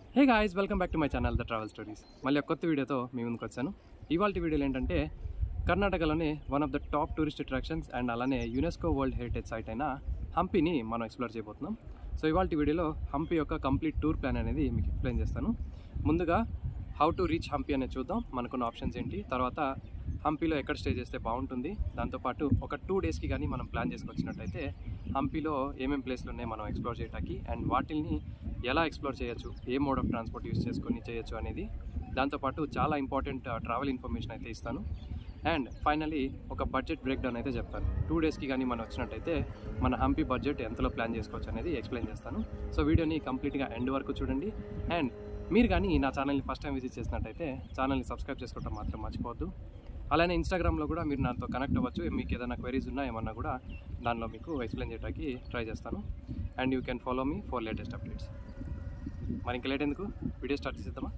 hey guys welcome back to my channel the travel stories మళ్ళీ ఒక కొత్త వీడియోతో మీ ముందుకు వచ్చాను ఇవాళ వీడియోలో ఏంటంటే కర్ణాటకలోనే one of the top tourist attractions and అలానే యునెస్కో వరల్డ్ హెరిటేజ్ సైట్ అయిన హంపీని మనం ఎక్స్ప్లోర్ చేయబోతున్నాం సో ఇవాళ వీడియోలో హంపీ యొక్క కంప్లీట్ టూర్ ప్లాన్ అనేది మీకు ఎక్స్ప్లెయిన్ చేస్తాను ముందుగా హౌ టు రీచ్ హంపీ అనేది చూద్దాం మనకున్న ఆప్షన్స్ ఏంటి తర్వాత హంపీలో ఎక్కడ స్టే చేస్తే బాగుంటుంది దాంతోపాటు ఒక టూ డేస్కి కానీ మనం ప్లాన్ చేసుకొచ్చినట్టయితే హంపీలో ఏమేమి ప్లేస్లు ఉన్నాయి మనం ఎక్స్ప్లోర్ చేయడానికి అండ్ వాటిల్ని ఎలా ఎక్స్ప్లోర్ చేయొచ్చు ఏ మోడ్ ఆఫ్ ట్రాన్స్పోర్ట్ యూస్ చేసుకొని చేయొచ్చు అనేది దాంతోపాటు చాలా ఇంపార్టెంట్ ట్రావెల్ ఇన్ఫర్మేషన్ అయితే ఇస్తాను అండ్ ఫైనలీ ఒక బడ్జెట్ బ్రేక్ డౌన్ అయితే చెప్తాను టూ డేస్కి కానీ మనం వచ్చినట్టయితే మన హంపీ బడ్జెట్ ఎంతలో ప్లాన్ చేసుకోవచ్చు అనేది ఎక్స్ప్లెయిన్ చేస్తాను సో వీడియోని కంప్లీట్గా ఎండ్ వరకు చూడండి అండ్ మీరు కానీ నా ఛానల్ని ఫస్ట్ టైం విజిట్ చేసినట్టయితే ఛానల్ని సబ్స్క్రైబ్ చేసుకోవడం మాత్రం మర్చిపోవద్దు అలానే ఇన్స్టాగ్రామ్లో కూడా మీరు నాతో కనెక్ట్ అవ్వచ్చు మీకు ఏదైనా క్వైరీస్ ఉన్నా ఏమన్నా కూడా దానిలో మీకు ఎక్స్ప్లెయిన్ చేయడానికి ట్రై చేస్తాను and you can follow me for latest updates మరి ఇంకా లేట్ ఎందుకు వీడియో స్టార్ట్ చేసేద్దామా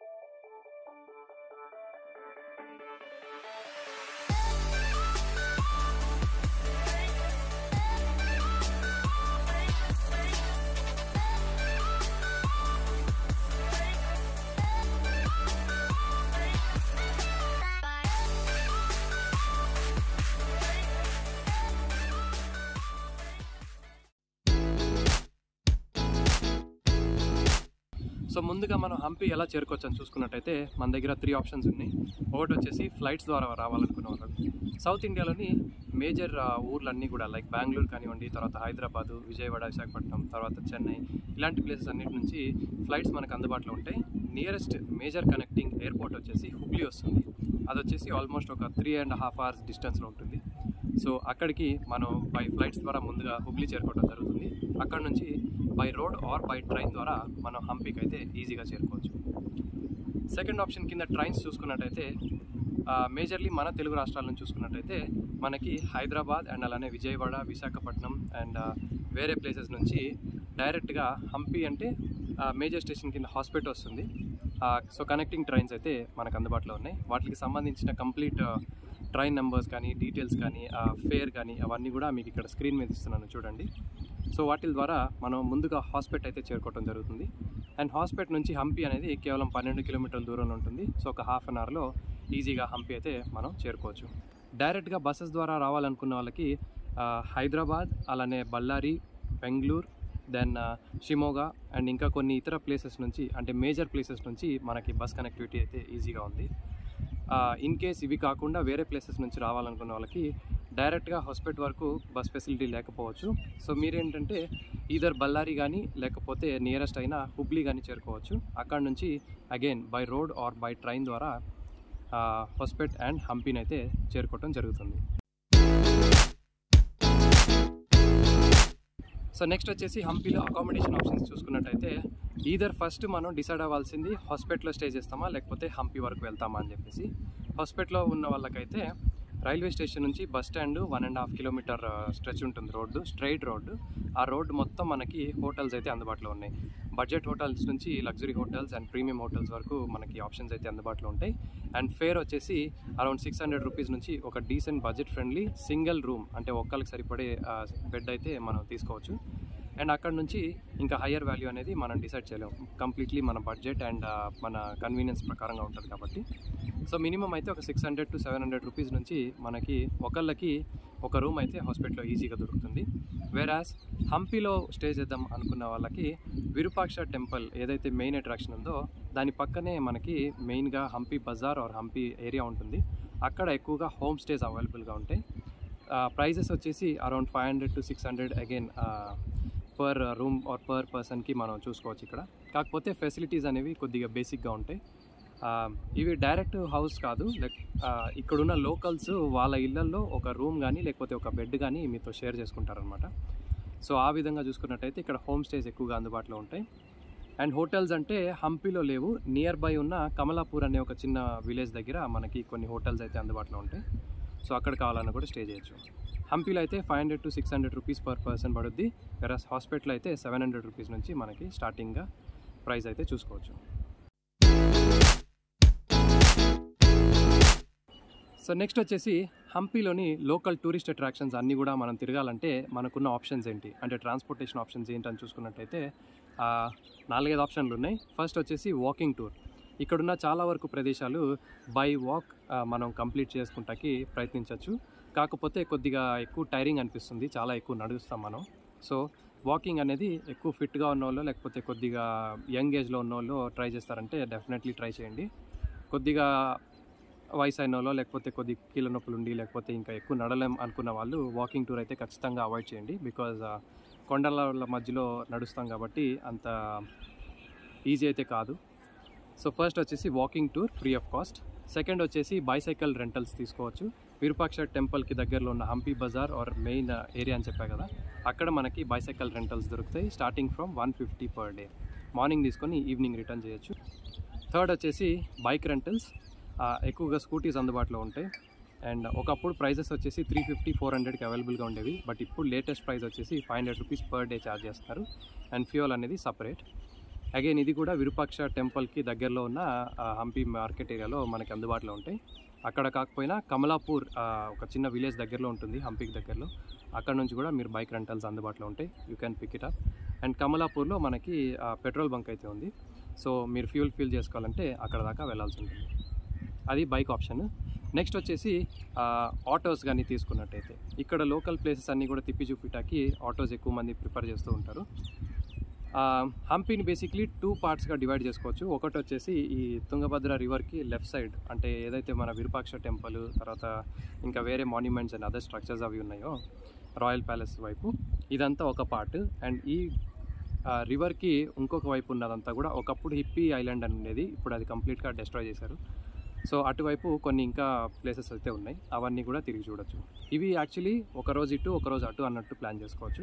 సో ముందుగా మనం హంపి ఎలా చేరుకోవచ్చు అని చూసుకున్నట్టయితే మన దగ్గర త్రీ ఆప్షన్స్ ఉన్నాయి ఒకటి వచ్చేసి ఫ్లైట్స్ ద్వారా రావాలనుకునే వాళ్ళకి సౌత్ ఇండియాలోని మేజర్ ఊర్లన్నీ కూడా లైక్ బెంగళూరు కానివ్వండి తర్వాత హైదరాబాదు విజయవాడ విశాఖపట్నం తర్వాత చెన్నై ఇలాంటి ప్లేసెస్ అన్నిటి నుంచి ఫ్లైట్స్ మనకు అందుబాటులో ఉంటాయి నియరెస్ట్ మేజర్ కనెక్టింగ్ ఎయిర్పోర్ట్ వచ్చేసి హుబ్లీ వస్తుంది అది వచ్చేసి ఆల్మోస్ట్ ఒక త్రీ అండ్ హాఫ్ అవర్స్ డిస్టెన్స్లో ఉంటుంది సో అక్కడికి మనం బై ఫ్లైట్స్ ద్వారా ముందుగా హుబ్లీ చేరుకోవడం జరుగుతుంది అక్కడ నుంచి by road or by train ద్వారా మనం హంపీకి అయితే ఈజీగా చేరుకోవచ్చు సెకండ్ ఆప్షన్ కింద ట్రైన్స్ చూసుకున్నట్టయితే మేజర్లీ మన తెలుగు రాష్ట్రాల నుంచి చూసుకున్నట్టయితే మనకి హైదరాబాద్ అండ్ అలానే విజయవాడ విశాఖపట్నం అండ్ వేరే ప్లేసెస్ నుంచి డైరెక్ట్గా హంపీ అంటే మేజర్ స్టేషన్ కింద హాస్పిటల్ వస్తుంది సో కనెక్టింగ్ ట్రైన్స్ అయితే మనకు అందుబాటులో ఉన్నాయి వాటికి సంబంధించిన కంప్లీట్ ట్రైన్ నెంబర్స్ కానీ డీటెయిల్స్ కానీ ఫేర్ కానీ అవన్నీ కూడా మీకు ఇక్కడ స్క్రీన్ మీద ఇస్తున్నాను చూడండి సో వాటి ద్వారా మనం ముందుగా హాస్పిటల్ అయితే చేరుకోవడం జరుగుతుంది అండ్ హాస్పిటల్ నుంచి హంపి అనేది కేవలం పన్నెండు కిలోమీటర్ల దూరంలో ఉంటుంది సో ఒక హాఫ్ అన్ అవర్లో ఈజీగా హంపి అయితే మనం చేరుకోవచ్చు డైరెక్ట్గా బస్సెస్ ద్వారా రావాలనుకున్న వాళ్ళకి హైదరాబాద్ అలానే బళ్ళారి బెంగళూరు దెన్ షిమోగా అండ్ ఇంకా కొన్ని ఇతర ప్లేసెస్ నుంచి అంటే మేజర్ ప్లేసెస్ నుంచి మనకి బస్ కనెక్టివిటీ అయితే ఈజీగా ఉంది ఇన్ కేస్ ఇవి కాకుండా వేరే ప్లేసెస్ నుంచి రావాలనుకున్న వాళ్ళకి డైరెక్ట్గా హాస్పిటల్ వరకు బస్ ఫెసిలిటీ లేకపోవచ్చు సో మీరేంటంటే ఈధర్ బళ్ళారి కానీ లేకపోతే నియరెస్ట్ అయినా హుబ్లీ కానీ చేరుకోవచ్చు అక్కడ నుంచి again by road or by train ద్వారా హాస్పిటల్ అండ్ హంపీని అయితే చేరుకోవటం జరుగుతుంది సో నెక్స్ట్ వచ్చేసి హంపీలో అకామిడేషన్ ఆప్షన్స్ చూసుకున్నట్టయితే ఈధర్ ఫస్ట్ మనం డిసైడ్ అవ్వాల్సింది హాస్పిటల్లో స్టే చేస్తామా లేకపోతే హంపీ వరకు వెళ్తామా అని చెప్పేసి హాస్పిటల్లో ఉన్న వాళ్ళకైతే రైల్వే స్టేషన్ నుంచి bus stand one and half kilometre stretch ఉంటుంది రోడ్డు స్ట్రైట్ రోడ్డు ఆ రోడ్డు మొత్తం మనకి హోటల్స్ అయితే అందుబాటులో ఉన్నాయి బడ్జెట్ హోటల్స్ నుంచి luxury hotels and premium hotels వరకు మనకి ఆప్షన్స్ అయితే అందుబాటులో ఉంటాయి అండ్ ఫేర్ వచ్చేసి అరౌండ్ సిక్స్ హండ్రెడ్ రూపీస్ నుంచి ఒక decent budget friendly single room అంటే ఒక్కరికి సరిపడే బెడ్ అయితే మనం తీసుకోవచ్చు అండ్ అక్కడ నుంచి ఇంకా హయ్యర్ వాల్యూ అనేది మనం డిసైడ్ చేయలేం కంప్లీట్లీ మన బడ్జెట్ అండ్ మన కన్వీనియన్స్ ప్రకారంగా ఉంటుంది కాబట్టి సో మినిమం అయితే ఒక six hundred to seven hundred rupees నుంచి మనకి ఒకళ్ళకి ఒక రూమ్ అయితే హాస్పిటల్లో ఈజీగా దొరుకుతుంది వేరాస్ హంపీలో స్టే చేద్దాం అనుకున్న వాళ్ళకి విరూపాక్ష టెంపుల్ ఏదైతే మెయిన్ అట్రాక్షన్ ఉందో దాని పక్కనే మనకి మెయిన్గా హంపీ బజార్ ఆర్ హంపీ ఏరియా ఉంటుంది అక్కడ ఎక్కువగా హోమ్ స్టేస్ అవైలబుల్గా ఉంటాయి ప్రైజెస్ వచ్చేసి around five hundred to six hundred again per room or per పర్సన్కి మనం చూసుకోవచ్చు ఇక్కడ కాకపోతే ఫెసిలిటీస్ అనేవి కొద్దిగా బేసిక్గా ఉంటాయి ఇవి డైరెక్ట్ హౌస్ కాదు లైక్ ఇక్కడున్న లోకల్స్ వాళ్ళ ఇళ్లలో ఒక రూమ్ కానీ లేకపోతే ఒక బెడ్ కానీ మీతో షేర్ చేసుకుంటారనమాట సో ఆ విధంగా చూసుకున్నట్టయితే ఇక్కడ హోమ్ స్టేస్ ఎక్కువగా అందుబాటులో ఉంటాయి అండ్ హోటల్స్ అంటే హంపీలో లేవు నియర్ బై ఉన్న కమలాపూర్ అనే ఒక చిన్న విలేజ్ దగ్గర మనకి కొన్ని హోటల్స్ అయితే అందుబాటులో ఉంటాయి సో అక్కడ కావాలన్నా కూడా స్టే చేయొచ్చు హంపీలో అయితే five hundred to six hundred rupees per person పడుద్ది వెరస్ హాస్పిటల్ అయితే సెవెన్ హండ్రెడ్ రూపీస్ నుంచి మనకి స్టార్టింగ్గా ప్రైస్ అయితే చూసుకోవచ్చు సో నెక్స్ట్ వచ్చేసి హంపీలోని లోకల్ టూరిస్ట్ అట్రాక్షన్స్ అన్నీ కూడా మనం తిరగాలంటే మనకున్న ఆప్షన్స్ ఏంటి అంటే ట్రాన్స్పోర్టేషన్ ఆప్షన్స్ ఏంటి అని చూసుకున్నట్టయితే ఆ, నాలుగైదు ఆప్షన్లు ఉన్నాయి ఫస్ట్ వచ్చేసి వాకింగ్ టూర్ ఇక్కడున్న చాలా వరకు ప్రదేశాలు బై వాక్ మనం కంప్లీట్ చేసుకుంటాకి ప్రయత్నించవచ్చు కాకపోతే కొద్దిగా ఎక్కువ టైరింగ్ అనిపిస్తుంది చాలా ఎక్కువ నడుస్తాం మనం సో వాకింగ్ అనేది ఎక్కువ ఫిట్గా ఉన్న వాళ్ళు లేకపోతే కొద్దిగా యంగ్ ఏజ్లో ఉన్న వాళ్ళు ట్రై చేస్తారంటే డెఫినెట్లీ ట్రై చేయండి కొద్దిగా వయసు అయిన వాళ్ళు లేకపోతే కొద్ది కీళ్ళ నొప్పులు ఉండి లేకపోతే ఇంకా ఎక్కువ నడలేం అనుకున్న వాళ్ళు వాకింగ్ టూర్ అయితే ఖచ్చితంగా అవాయిడ్ చేయండి బికాజ్ కొండల మధ్యలో నడుస్తాం కాబట్టి అంత ఈజీ అయితే కాదు సో ఫస్ట్ వచ్చేసి walking tour free of cost second వచ్చేసి బైసైకిల్ రెంటల్స్ తీసుకోవచ్చు విరూపాక్ష టెంపుల్కి దగ్గరలో ఉన్న Hampi Bazar or main area అని చెప్పా కదా అక్కడ మనకి బైసైకిల్ రెంటల్స్ దొరుకుతాయి starting from one fifty per day morning తీసుకొని ఈవినింగ్ రిటర్న్ చేయొచ్చు థర్డ్ వచ్చేసి బైక్ రెంటల్స్ ఎక్కువగా స్కూటీస్ అందుబాటులో ఉంటాయి అండ్ ఒకప్పుడు ప్రైజెస్ వచ్చేసి త్రీ ఫిఫ్టీ ఫోర్ హండ్రెడ్కి అవైలబుల్గా ఉండేవి బట్ ఇప్పుడు లేటెస్ట్ ప్రైస్ వచ్చేసి five hundred rupees per day charge చేస్తున్నారు అండ్ ఫ్యూయల్ అనేది సపరేట్ అగైన్ ఇది కూడా విరూపాక్ష టెంపుల్కి దగ్గరలో ఉన్న ఆ, హంపి మార్కెట్ ఏరియాలో మనకి అందుబాటులో ఉంటాయి అక్కడ కాకపోయినా కమలాపూర్ ఆ, ఒక చిన్న విలేజ్ దగ్గరలో ఉంటుంది హంపికి దగ్గరలో అక్కడ నుంచి కూడా మీరు బైక్ రెంటల్స్ అందుబాటులో ఉంటాయి you can pick it up and కమలాపూర్లో మనకి ఆ, పెట్రోల్ బంక్ అయితే ఉంది సో మీరు ఫ్యూల్ ఫిల్ చేసుకోవాలంటే అక్కడ దాకా వెళ్ళాల్సి ఉంటుంది అది బైక్ ఆప్షన్ నెక్స్ట్ వచ్చేసి ఆ, ఆటోస్ కానీ తీసుకున్నట్టయితే ఇక్కడ లోకల్ ప్లేసెస్ అన్నీ కూడా తిప్పి చూపిటాకి ఆటోస్ ఎక్కువ మంది ప్రిఫర్ చేస్తూ ఉంటారు ఆ, హంపీని బేసిక్లీ టూ పార్ట్స్గా డివైడ్ చేసుకోవచ్చు ఒకటి వచ్చేసి ఈ తుంగభద్ర రివర్కి లెఫ్ట్ సైడ్ అంటే ఏదైతే మన విరూపాక్ష టెంపుల్ తర్వాత ఇంకా వేరే మాన్యుమెంట్స్ అండ్ అదర్ స్ట్రక్చర్స్ అవి ఉన్నాయో రాయల్ ప్యాలెస్ వైపు ఇదంతా ఒక పార్ట్ అండ్ ఈ రివర్కి ఇంకొక వైపు ఉన్నదంతా కూడా ఒకప్పుడు హిప్పీ ఐలాండ్ అని ఉండేది ఇప్పుడు అది కంప్లీట్గా డిస్ట్రాయ్ చేశారు సో అటువైపు కొన్ని ఇంకా ప్లేసెస్ అయితే ఉన్నాయి అవన్నీ కూడా తిరిగి చూడొచ్చు ఇవి యాక్చువల్లీ ఒక రోజు ఇటు ఒక రోజు అటు అన్నట్టు ప్లాన్ చేసుకోవచ్చు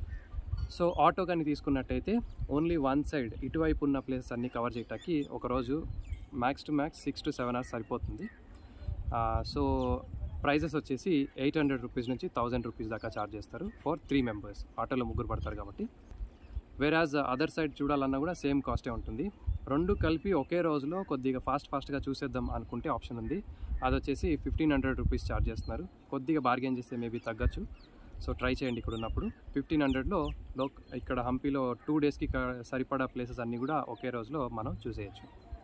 సో ఆటో కానీ తీసుకున్నట్టయితే ఓన్లీ వన్ సైడ్ ఇటువైపు ఉన్న ప్లేసెస్ అన్నీ కవర్ చేయటానికి ఒకరోజు max to max six to seven hours సరిపోతుంది ఆ, సో ప్రైజెస్ వచ్చేసి ఎయిట్ హండ్రెడ్ రూపీస్ నుంచి థౌజండ్ రూపీస్ దాకా ఛార్జ్ చేస్తారు ఫర్ త్రీ మెంబర్స్ ఆటోలో ముగ్గురు పడతారు కాబట్టి వేరాజ్ అదర్ సైడ్ చూడాలన్నా కూడా సేమ్ కాస్టే ఉంటుంది రెండు కలిపి ఒకే రోజులో కొద్దిగా ఫాస్ట్ ఫాస్ట్గా చూసేద్దాం అనుకుంటే ఆప్షన్ ఉంది అది వచ్చేసి ఫిఫ్టీన్ హండ్రెడ్ రూపీస్ ఛార్జ్ చేస్తున్నారు కొద్దిగా బార్గెన్ చేస్తే మేబీ తగ్గచ్చు సో ట్రై చేయండి ఇక్కడ ఉన్నప్పుడు ఫిఫ్టీన్ హండ్రెడ్లో లో ఇక్కడ హంపీలో టూ డేస్కి సరిపడా ప్లేసెస్ అన్నీ కూడా ఒకే రోజులో మనం చూసేయచ్చు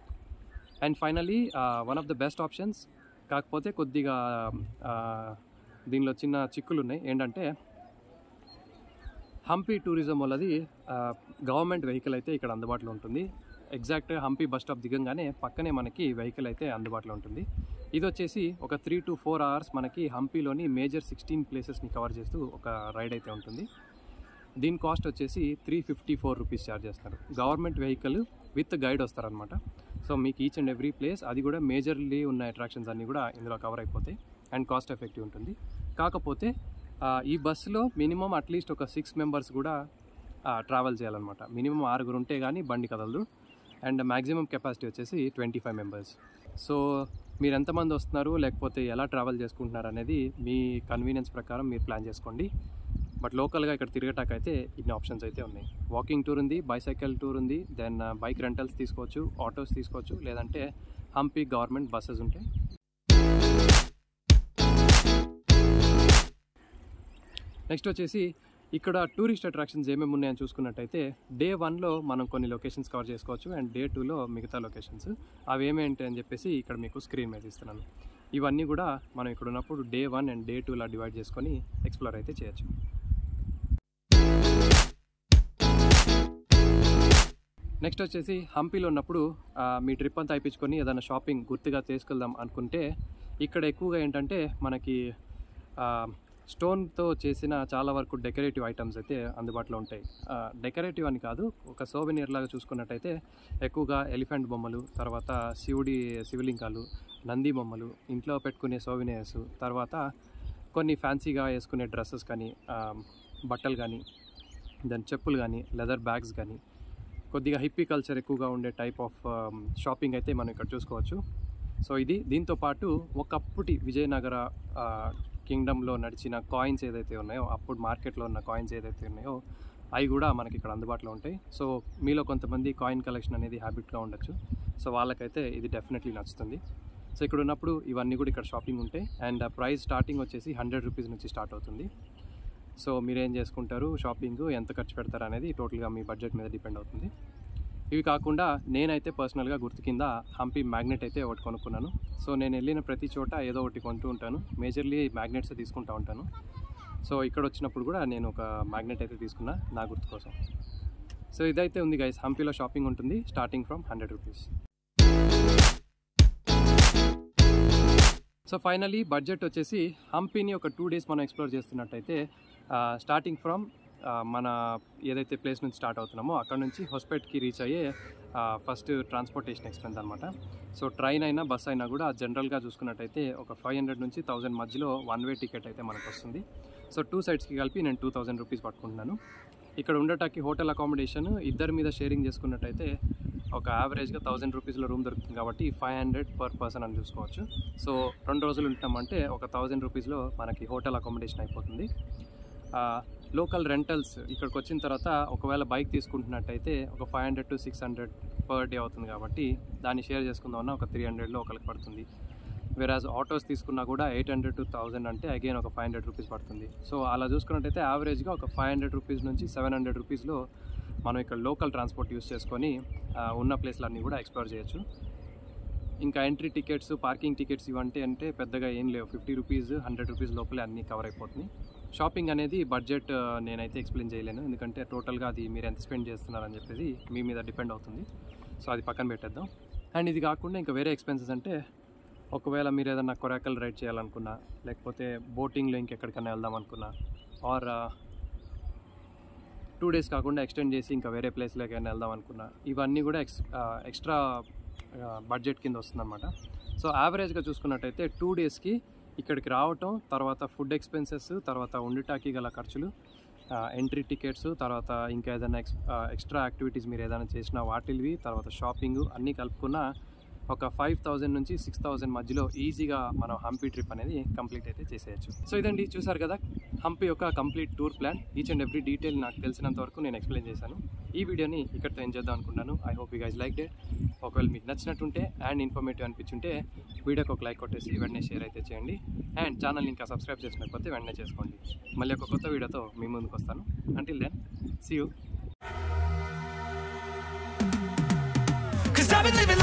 and finally one of the best options కాకపోతే కొద్దిగా ఆ, దీనిలో చిన్న చిక్కులు ఉన్నాయి ఏంటంటే హంపీ టూరిజం వాళ్ళది గవర్నమెంట్ వెహికల్ అయితే ఇక్కడ అందుబాటులో ఉంటుంది ఎగ్జాక్ట్ హంపీ బస్ స్టాప్ దిగంగానే పక్కనే మనకి వెహికల్ అయితే అందుబాటులో ఉంటుంది ఇది వచ్చేసి ఒక త్రీ టు ఫోర్ అవర్స్ మనకి హంపీలోని మేజర్ సిక్స్టీన్ ప్లేసెస్ని కవర్ చేస్తూ ఒక రైడ్ అయితే ఉంటుంది దీని కాస్ట్ వచ్చేసి three fifty four rupees charge చేస్తారు గవర్నమెంట్ వెహికల్ విత్ గైడ్ వస్తారనమాట సో మీకు ఈచ్ అండ్ ఎవ్రీ ప్లేస్ అది కూడా మేజర్లీ ఉన్న అట్రాక్షన్స్ అన్నీ కూడా ఇందులో కవర్ అయిపోతాయి అండ్ కాస్ట్ ఎఫెక్టివ్ ఉంటుంది కాకపోతే ఆ, ఈ బస్సులో మినిమం అట్లీస్ట్ ఒక సిక్స్ మెంబర్స్ కూడా ట్రావెల్ చేయాలన్నమాట మినిమం ఆరుగురు ఉంటే కానీ బండి కదలదు అండ్ మ్యాక్సిమం కెపాసిటీ వచ్చేసి ట్వంటీ ఫైవ్ మెంబర్స్ సో మీరు ఎంతమంది వస్తున్నారు లేకపోతే ఎలా ట్రావెల్ చేసుకుంటున్నారు అనేది మీ కన్వీనియన్స్ ప్రకారం మీరు ప్లాన్ చేసుకోండి బట్ లోకల్గా ఇక్కడ తిరగటానికి అయితే ఇన్ని ఆప్షన్స్ అయితే ఉన్నాయి వాకింగ్ టూర్ ఉంది బైసైకిల్ టూర్ ఉంది దెన్ బైక్ రెంటల్స్ తీసుకోవచ్చు ఆటోస్ తీసుకోవచ్చు లేదంటే హంపీ గవర్నమెంట్ బస్సెస్ ఉంటాయి నెక్స్ట్ వచ్చేసి ఇక్కడ టూరిస్ట్ అట్రాక్షన్స్ ఏమేమి ఉన్నాయని చూసుకున్నట్టయితే డే వన్లో మనం కొన్ని లొకేషన్స్ కవర్ చేసుకోవచ్చు అండ్ డే టూలో మిగతా లొకేషన్స్ అవి ఏమేంటి అని చెప్పేసి ఇక్కడ మీకు స్క్రీన్ మీద ఇస్తున్నాను ఇవన్నీ కూడా మనం ఇక్కడ ఉన్నప్పుడు డే వన్ అండ్ డే టూలా డివైడ్ చేసుకొని ఎక్స్ప్లోర్ అయితే చేయొచ్చు నెక్స్ట్ వచ్చేసి హంపీలో ఉన్నప్పుడు ఆ, మీ ట్రిప్ అంతా అయిపించుకొని ఏదైనా షాపింగ్ గుర్తుగా తీసుకెళ్దాం అనుకుంటే ఇక్కడ ఎక్కువగా ఏంటంటే మనకి స్టోన్తో చేసిన చాలా వరకు డెకరేటివ్ ఐటమ్స్ అయితే అందుబాటులో ఉంటాయి డెకరేటివ్ అని కాదు ఒక సోవెనియర్ లాగా చూసుకున్నట్టయితే ఎక్కువగా ఎలిఫెంట్ బొమ్మలు తర్వాత శివుడి శివలింగాలు నంది బొమ్మలు ఇంట్లో పెట్టుకునే సోవెనియర్స్ తర్వాత కొన్ని ఫ్యాన్సీగా వేసుకునే డ్రెస్సెస్ కానీ ఆ, బట్టలు కానీ దాని చెప్పులు కానీ లెదర్ బ్యాగ్స్ కానీ కొద్దిగా హిప్పీ కల్చర్ ఎక్కువగా ఉండే టైప్ ఆఫ్ షాపింగ్ అయితే మనం ఇక్కడ చూసుకోవచ్చు సో ఇది దీంతో పాటు ఒకప్పటి విజయనగర కింగ్డమ్లో నడిచిన కాయిన్స్ ఏదైతే ఉన్నాయో అప్పుడు మార్కెట్లో ఉన్న కాయిన్స్ ఏదైతే ఉన్నాయో అవి కూడా మనకి ఇక్కడ అందుబాటులో ఉంటాయి సో మీలో కొంతమంది కాయిన్ కలెక్షన్ అనేది హ్యాబిట్గా ఉండొచ్చు సో వాళ్ళకైతే ఇది డెఫినెట్లీ నచ్చుతుంది సో ఇక్కడ ఉన్నప్పుడు ఇవన్నీ కూడా ఇక్కడ షాపింగ్ ఉంటాయి అండ్ ప్రైస్ స్టార్టింగ్ వచ్చేసి హండ్రెడ్ రూపీస్ నుంచి స్టార్ట్ అవుతుంది సో మీరేం చేసుకుంటారు షాపింగ్ ఎంత ఖర్చు పెడతారు అనేది టోటల్గా మీ బడ్జెట్ మీద డిపెండ్ అవుతుంది ఇవి కాకుండా నేనైతే పర్సనల్గా గుర్తు కింద హంపి మ్యాగ్నెట్ అయితే ఒకటి కొనుక్కున్నాను సో నేను వెళ్ళిన ప్రతి చోట ఏదో ఒకటి కొంటూ ఉంటాను మేజర్లీ మ్యాగ్నెట్స్ తీసుకుంటూ ఉంటాను సో ఇక్కడ వచ్చినప్పుడు కూడా నేను ఒక మ్యాగ్నెట్ అయితే తీసుకున్నా నా గుర్తు కోసం సో ఇదైతే ఉంది గైస్ హంపీలో షాపింగ్ ఉంటుంది starting from hundred rupees so finally budget వచ్చేసి హంపీని ఒక టూ డేస్ మనం ఎక్స్ప్లోర్ చేస్తున్నట్టయితే స్టార్టింగ్ ఫ్రమ్ మన ఏదైతే ప్లేస్ నుంచి స్టార్ట్ అవుతున్నామో అక్కడ నుంచి హొస్పేట్కి రీచ్ అయ్యే ఫస్ట్ ట్రాన్స్పోర్టేషన్ ఎక్స్పెన్స్ అనమాట సో ట్రైన్ అయినా బస్ అయినా కూడా జనరల్గా చూసుకున్నట్టయితే ఒక ఫైవ్ హండ్రెడ్ నుంచి థౌజండ్ మధ్యలో వన్ వే టికెట్ అయితే మనకు వస్తుంది సో టూ సైడ్స్కి కలిపి నేను టూ థౌజండ్ రూపీస్ పట్టుకుంటున్నాను ఇక్కడ ఉండటానికి హోటల్ అకామిడేషన్ ఇద్దరి మీద షేరింగ్ చేసుకున్నట్టయితే ఒక యావరేజ్గా థౌజండ్ రూపీస్లో రూమ్ దొరుకుతుంది కాబట్టి ఫైవ్ హండ్రెడ్ పర్ పర్సన్ అని చూసుకోవచ్చు సో రెండు రోజులు ఉంటామంటే ఒక థౌజండ్ రూపీస్లో మనకి హోటల్ అకామిడేషన్ అయిపోతుంది లోకల్ రెంటల్స్ ఇక్కడికి వచ్చిన తర్వాత ఒకవేళ బైక్ తీసుకుంటున్నట్టయితే ఒక five hundred to six hundred per day అవుతుంది కాబట్టి దాన్ని షేర్ చేసుకుందామన్నా ఒక త్రీ హండ్రెడ్లో ఒకరికి పడుతుంది వేరాజ్ ఆటోస్ తీసుకున్నా కూడా ఎయిట్ హండ్రెడ్ టు థౌజండ్ అంటే అగైన్ ఒక ఫైవ్ హండ్రెడ్ రూపీస్ పడుతుంది సో అలా చూసుకున్నట్టయితే యావరేజ్గా ఒక ఫైవ్ హండ్రెడ్ రూపీస్ నుంచి సెవెన్ హండ్రెడ్ రూపీస్లో మనం ఇక్కడ లోకల్ ట్రాన్స్పోర్ట్ యూస్ చేసుకొని ఆ, ఉన్న ప్లేస్లన్నీ కూడా ఎక్స్ప్లోర్ చేయొచ్చు ఇంకా ఎంట్రీ టికెట్స్ పార్కింగ్ టికెట్స్ ఇవంటే అంటే పెద్దగా ఏం లేవు ఫిఫ్టీ రూపీస్ హండ్రెడ్ రూపీస్ లోపలే అన్నీ కవర్ అయిపోతుంది షాపింగ్ అనేది బడ్జెట్ ఆ, నేనైతే ఎక్స్ప్లెయిన్ చేయలేను ఎందుకంటే టోటల్గా అది మీరు ఎంత స్పెండ్ చేస్తున్నారని చెప్పేసి మీ మీద డిపెండ్ అవుతుంది సో అది పక్కన పెట్టేద్దాం అండ్ ఇది కాకుండా ఇంకా వేరే ఎక్స్పెన్సెస్ అంటే ఒకవేళ మీరు ఏదైనా కొరాకల్ రైడ్ చేయాలనుకున్నా లేకపోతే బోటింగ్లో ఇంకెక్కడికైనా వెళ్దాం అనుకున్నా ఆర్ టూ డేస్ కాకుండా ఎక్స్టెండ్ చేసి ఇంకా వేరే ప్లేస్లోకైనా వెళ్దాం అనుకున్నా ఇవన్నీ కూడా ఎక్స్ ఎక్స్ట్రా బడ్జెట్ కింద వస్తుందన్నమాట సో యావరేజ్గా చూసుకున్నట్టయితే టూ డేస్కి ఇక్కడికి రావటం తర్వాత ఫుడ్ ఎక్స్పెన్సెస్ తర్వాత ఉండటానికి గల ఖర్చులు ఎంట్రీ టికెట్స్ తర్వాత ఇంకా ఏదైనా ఎక్స్ ఎక్స్ట్రా యాక్టివిటీస్ మీరు ఏదైనా చేసినా వాటివి తర్వాత షాపింగ్ అన్నీ కలుపుకున్న ఒక ఫైవ్ థౌజండ్ నుంచి సిక్స్ థౌజండ్ మధ్యలో ఈజీగా మనం హంపి ట్రిప్ అనేది కంప్లీట్ అయితే చేసేయచ్చు సో ఇదండి చూసారు కదా హంపి యొక్క complete tour plan each and every detail నాకు తెలిసినంత వరకు నేను ఎక్స్ప్లెయిన్ చేశాను ఈ వీడియోని ఇక్కడితో ఏం చేద్దాం అనుకున్నాను I hope you guys like that ఒకవేళ మీకు నచ్చినట్టుంటే అండ్ ఇన్ఫర్మేటివ్ అనిపించుంటే వీడియోకి ఒక లైక్ కొట్టేసి వెంటనే షేర్ అయితే చేయండి అండ్ ఛానల్ ఇంకా సబ్స్క్రైబ్ చేసినకపోతే వెంటనే చేసుకోండి మళ్ళీ ఒక కొత్త వీడియోతో మీ ముందుకు వస్తాను until then see you Cause I've been living